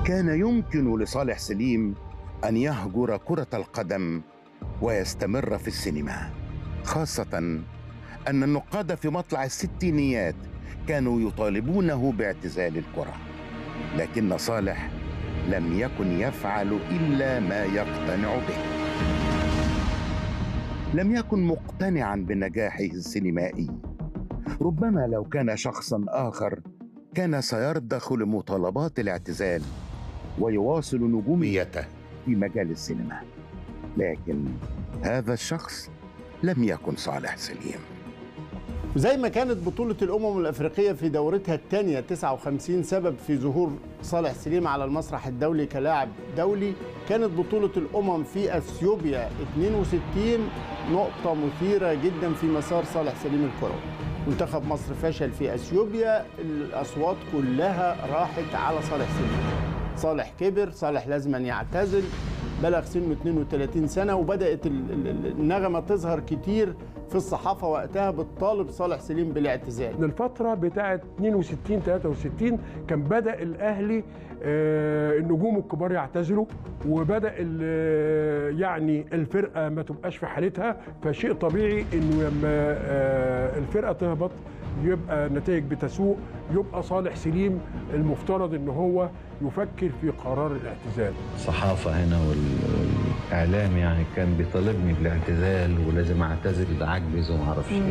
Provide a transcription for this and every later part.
كان يمكن لصالح سليم ان يهجر كره القدم ويستمر في السينما خاصه ان النقاد في مطلع الستينيات كانوا يطالبونه باعتزال الكره لكن صالح لم يكن يفعل الا ما يقتنع به لم يكن مقتنعا بنجاحه السينمائي ربما لو كان شخصا اخر كان سيرضخ لمطالبات الاعتزال ويواصل نجوميته في مجال السينما لكن هذا الشخص لم يكن صالح سليم وزي ما كانت بطولة الأمم الأفريقية في دورتها الثانية 59 سبب في ظهور صالح سليم على المسرح الدولي كلاعب دولي كانت بطولة الأمم في أثيوبيا 62 نقطة مثيرة جدا في مسار صالح سليم الكروي منتخب مصر فشل في أثيوبيا الأصوات كلها راحت على صالح سليم صالح كبر صالح لازم أن يعتزل بلغ سنه 32 سنة وبدأت ال- ال- النغمة تظهر كتير في الصحافة وقتها بتطالب صالح سليم بالاعتزال من الفترة بتاعة 62 63 كان بدأ الأهلي آه، النجوم الكبار يعتزلوا وبدأ ال- آه، يعني الفرقة ما تبقاش في حالتها فشيء طبيعي إنه لما آه، الفرقة تهبط يبقى نتائج بتسوء يبقى صالح سليم المفترض إن هو يفكر في قرار الاعتزال الصحافة هنا وال- والإعلام يعني كان بيطالبني بالاعتزال ولازم أعتزل عجز وما أعرفش إيه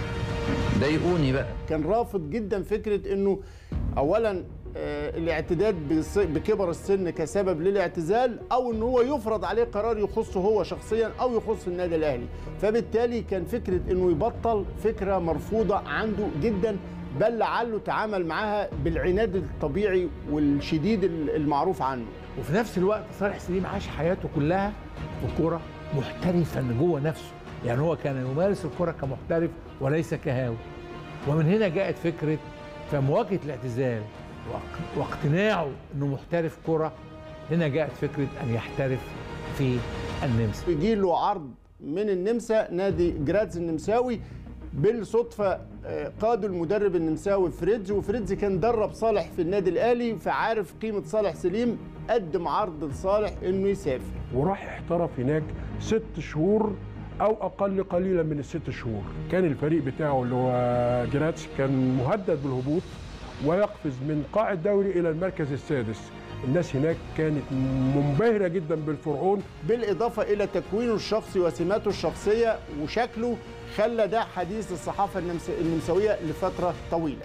ضايقوني بقى كان رافض جدا فكرة انه اولا آه، الاعتداد بص- بكبر السن كسبب للاعتزال او ان هو يفرض عليه قرار يخصه هو شخصيا او يخص النادي الاهلي فبالتالي كان فكرة انه يبطل فكرة مرفوضة عنده جدا بل لعله تعامل معاها بالعناد الطبيعي والشديد المعروف عنه وفي نفس الوقت صالح سليم عاش حياته كلها في الكرة محترفا جوه نفسه يعني هو كان يمارس الكرة كمحترف وليس كهاوي ومن هنا جاءت فكرة فمواجهة الاعتزال واق- واقتناعه انه محترف كرة هنا جاءت فكرة ان يحترف في النمسا يجي له عرض من النمسا نادي جراتز النمساوي بالصدفة آه، قاده المدرب النمساوي فريدز وفريدز كان درب صالح في النادي الأهلي فعارف قيمة صالح سليم قدم عرض لصالح إنه يسافر وراح احترف هناك ست شهور او اقل قليلا من الست شهور كان الفريق بتاعه اللي هو جراتس كان مهدد بالهبوط ويقفز من قاع الدوري الى المركز السادس الناس هناك كانت منبهره جدا بالفرعون بالإضافة إلى تكوينه الشخصي وسماته الشخصية وشكله خلى ده حديث الصحافة النمس- النمساوية لفترة طويلة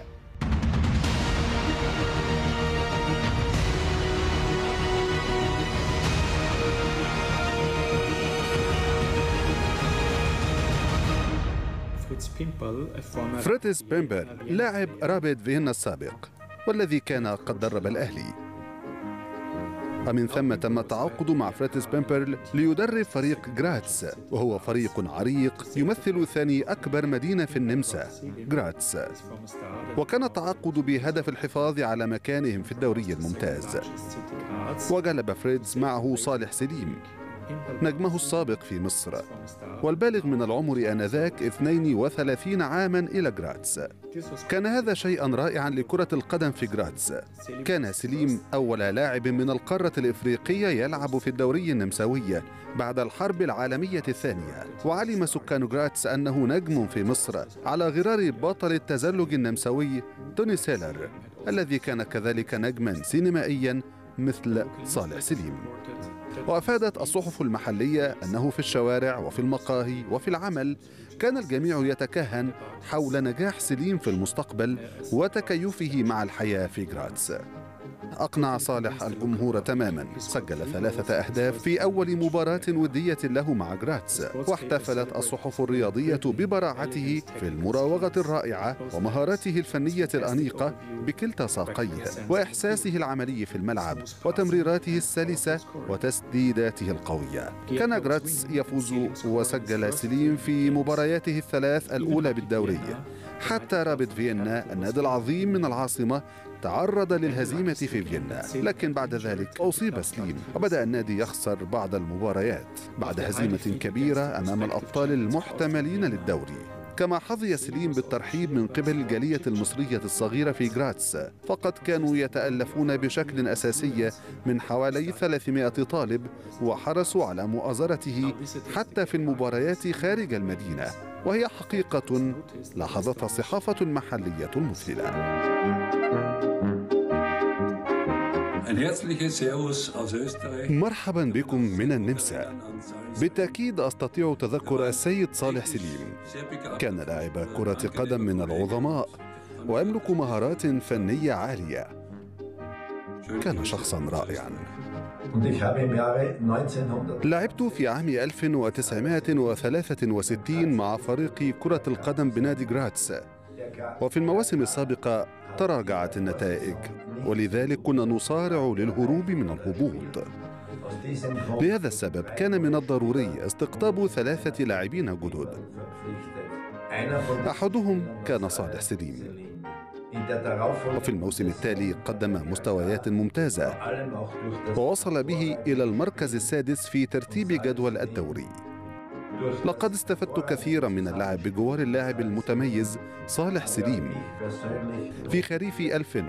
فريتز بيمبر لاعب رابد فيينا السابق والذي كان قد درب الأهلي ومن ثم تم التعاقد مع فريتز بيمبر ليدرب فريق جراتس وهو فريق عريق يمثل ثاني أكبر مدينة في النمسا جراتس وكان التعاقد بهدف الحفاظ على مكانهم في الدوري الممتاز وجلب فريدز معه صالح سليم نجمه السابق في مصر والبالغ من العمر آنذاك 32 عاما إلى جراتس كان هذا شيئا رائعا لكرة القدم في جراتس كان سليم أول لاعب من القارة الإفريقية يلعب في الدوري النمساوي بعد الحرب العالمية الثانية وعلم سكان جراتس أنه نجم في مصر على غرار بطل التزلج النمساوي توني سيلر الذي كان كذلك نجما سينمائيا مثل صالح سليم وافادت الصحف المحليه انه في الشوارع وفي المقاهي وفي العمل كان الجميع يتكهن حول نجاح سليم في المستقبل وتكيفه مع الحياه في جراتس أقنع صالح الجمهور تماما سجل ثلاثة أهداف في أول مباراة ودية له مع جراتس واحتفلت الصحف الرياضية ببراعته في المراوغة الرائعة ومهاراته الفنية الأنيقة بكلتا ساقيه وإحساسه العملي في الملعب وتمريراته السلسة وتسديداته القوية كان جراتس يفوز وسجل سليم في مبارياته الثلاث الأولى بالدوري حتى رابط فيينا النادي العظيم من العاصمة تعرض للهزيمة في فيينا لكن بعد ذلك أصيب سليم وبدأ النادي يخسر بعض المباريات بعد هزيمة كبيرة أمام الأبطال المحتملين للدوري كما حظي سليم بالترحيب من قبل الجالية المصرية الصغيرة في جراتس فقد كانوا يتألفون بشكل أساسي من حوالي 300 طالب وحرصوا على مؤازرته حتى في المباريات خارج المدينة وهي حقيقة لاحظتها الصحافة المحلية المثلة Ein herzliches Servus aus Österreich. مرحبا بكم من النمسا بالتأكيد أستطيع تذكر السيد صالح سليم كان لاعب كرة قدم من العظماء ويملك مهارات فنية عالية كان شخصا رائعا Und ich habe im Jahre 1900 لعبت في عام 1963 مع فريق كرة القدم بنادي جراتس وفي المواسم السابقة تراجعت النتائج ولذلك كنا نصارع للهروب من الهبوط aus diesem Grund لهذا السبب كان من الضروري استقطاب ثلاثة لاعبين جدد verpflichtet. Einer von أحدهم كان صالح سليم in der darauffolgenden وفي الموسم التالي قدم مستويات ممتازة allem auch durch das ووصل به إلى المركز السادس في ترتيب جدول الدوري durch لقد استفدت كثيرا من اللعب بجوار اللاعب المتميز صالح سليم mich persönlich في خريف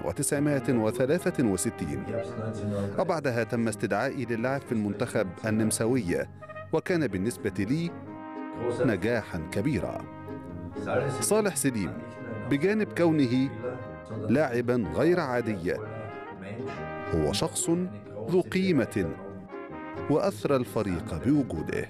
1963 Herbst 1903 وبعدها تم استدعائي للعب في المنتخب النمساوي وكان بالنسبة لي großer نجاحا كبيرا Salles صالح سليم بجانب كونه sondern لاعبا غير عادي Mensch هو شخص ذو قيمة وأثرى الفريق بوجوده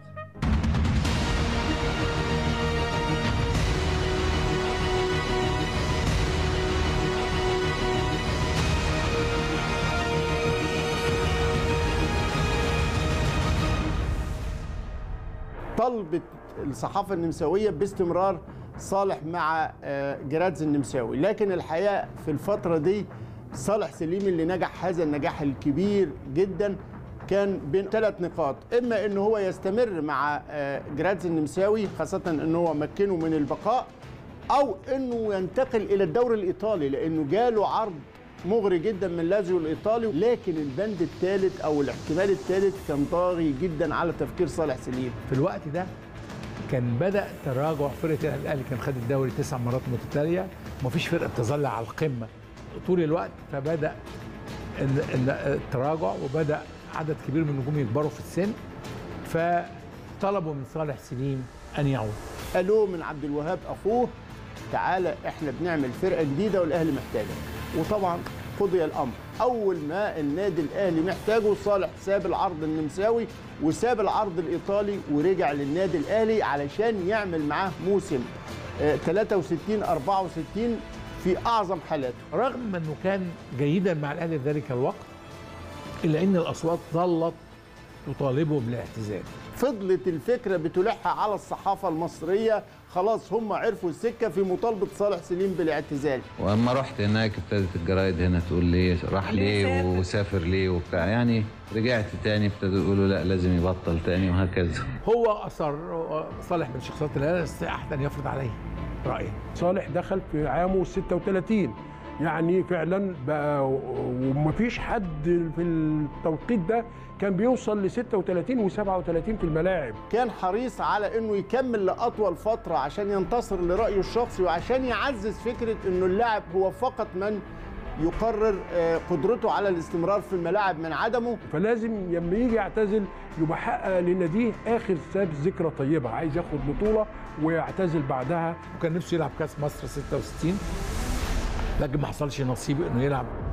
طلبت الصحافه النمساويه باستمرار صالح مع آه، جرادز النمساوي لكن الحقيقه في الفتره دي صالح سليم اللي نجح هذا النجاح الكبير جدا كان بين ثلاث نقاط اما ان هو يستمر مع آه، جرادز النمساوي خاصه ان هو مكنه من البقاء او انه ينتقل الى الدوري الايطالي لانه جاله عرض مغري جدا من لازيو الايطالي لكن البند الثالث او الاحتمال الثالث كان طاغي جدا على تفكير صالح سليم في الوقت ده كان بدا تراجع فرقه الاهلي كان خد الدوري تسع مرات متتاليه ومفيش فرقه بتظل على القمه طول الوقت فبدا ال- ال- التراجع وبدا عدد كبير من النجوم يكبروا في السن فطلبوا من صالح سليم ان يعود قالوا من عبد الوهاب اخوه تعالى احنا بنعمل فرقه جديده والاهلي محتاجك وطبعا قضي الامر اول ما النادي الاهلي محتاجه صالح ساب العرض النمساوي وساب العرض الايطالي ورجع للنادي الاهلي علشان يعمل معاه موسم آه، 63 64 في اعظم حالاته رغم انه كان جيدا مع الاهلي في ذلك الوقت الا ان الاصوات ظلت تطالبه بالاعتزال فضلت الفكره بتلح على الصحافه المصريه خلاص هم عرفوا السكه في مطالبه صالح سليم بالاعتزال واما رحت هناك ابتدت الجرايد هنا تقول لي راح ليه وسافر ليه وبتاع يعني رجعت تاني ابتدوا يقولوا لا لازم يبطل تاني وهكذا هو اصر صالح من شخصيات الاهلي استطاع ان يفرض عليه رايه صالح دخل في عامه 36 يعني فعلا بقى ومفيش حد في التوقيت ده كان بيوصل ل 36 و37 في الملاعب كان حريص على انه يكمل لاطول فتره عشان ينتصر لرايه الشخصي وعشان يعزز فكره انه اللاعب هو فقط من يقرر آه، قدرته على الاستمرار في الملاعب من عدمه فلازم لما يجي يعتزل يبقى حقق لناديه اخر ساب ذكرى طيبه عايز ياخد بطوله ويعتزل بعدها وكان نفسه يلعب كاس مصر 66 لكن ما حصلش نصيب انه يلعب